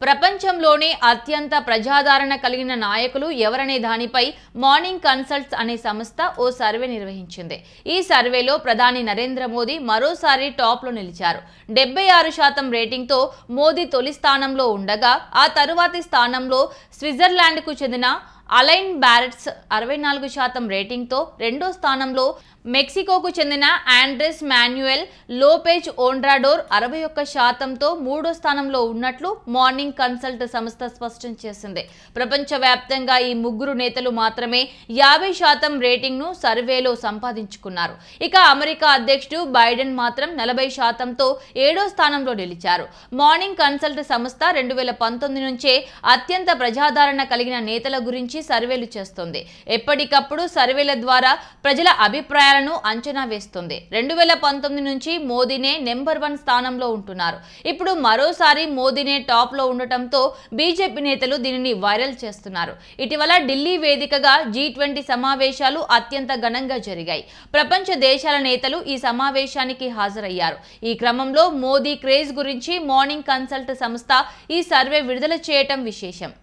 ప్రపంచంలోనే అత్యంత ప్రజాదరణ కలిగిన నాయకులు ఎవరనే దానిపై మార్నింగ్ కన్సల్ట్స్ అనే సంస్థ ఓ సర్వే నిర్వహించింది ఈ సర్వేలో ప్రధాని నరేంద్ర మోదీ మరోసారి టాప్లో నిలిచారు డెబ్బై ఆరు శాతం రేటింగ్తో మోదీ తొలి స్థానంలో ఉండగా ఆ తరువాతి స్థానంలో స్విట్జర్లాండ్కు చెందిన అలైన్ బ్యారెట్స్ అరవై నాలుగు శాతం రేటింగ్తో రెండో స్థానంలో మెక్సికోకు చెందిన ఆండ్రెస్ మాన్యుయల్ లోపేజ్ ఓండ్రాడోర్ అరవై ఒక్క శాతంతో మూడో స్థానంలో ఉన్నట్లు మార్నింగ్ కన్సల్ట్ సంస్థ స్పష్టం చేసింది ప్రపంచవ్యాప్తంగా ఈ ముగ్గురు నేతలు మాత్రమే యాభై శాతం రేటింగ్ను సర్వేలో సంపాదించుకున్నారు ఇక అమెరికా అధ్యక్షుడు బైడెన్ మాత్రం నలభై శాతంతో ఏడో స్థానంలో నిలిచారు మార్నింగ్ కన్సల్ట్ సంస్థ రెండు వేల పంతొమ్మిది నుంచే అత్యంత ప్రజాదరణ కలిగిన నేతల గురించి సర్వేలు చేస్తుంది ఎప్పటికప్పుడు సర్వేల ద్వారా ప్రజల అభిప్రాయాలను అంచనా వేస్తుంది రెండు వేల పంతొమ్మిది నుంచి మోదీనే నెంబర్ వన్ స్థానంలో ఉంటున్నారు ఇప్పుడు మరోసారి మోదీనే టాప్ లో ఉండటంతో బీజేపీ నేతలు దీనిని వైరల్ చేస్తున్నారు ఇటీవల ఢిల్లీ వేదికగా జీ ట్వంటీ సమావేశాలు అత్యంత ఘనంగా జరిగాయి ప్రపంచ దేశాల నేతలు ఈ సమావేశానికి హాజరయ్యారు ఈ క్రమంలో మోదీ క్రేజ్ గురించి మార్నింగ్ కన్సల్ట్ సంస్థ ఈ సర్వే విడుదల చేయటం విశేషం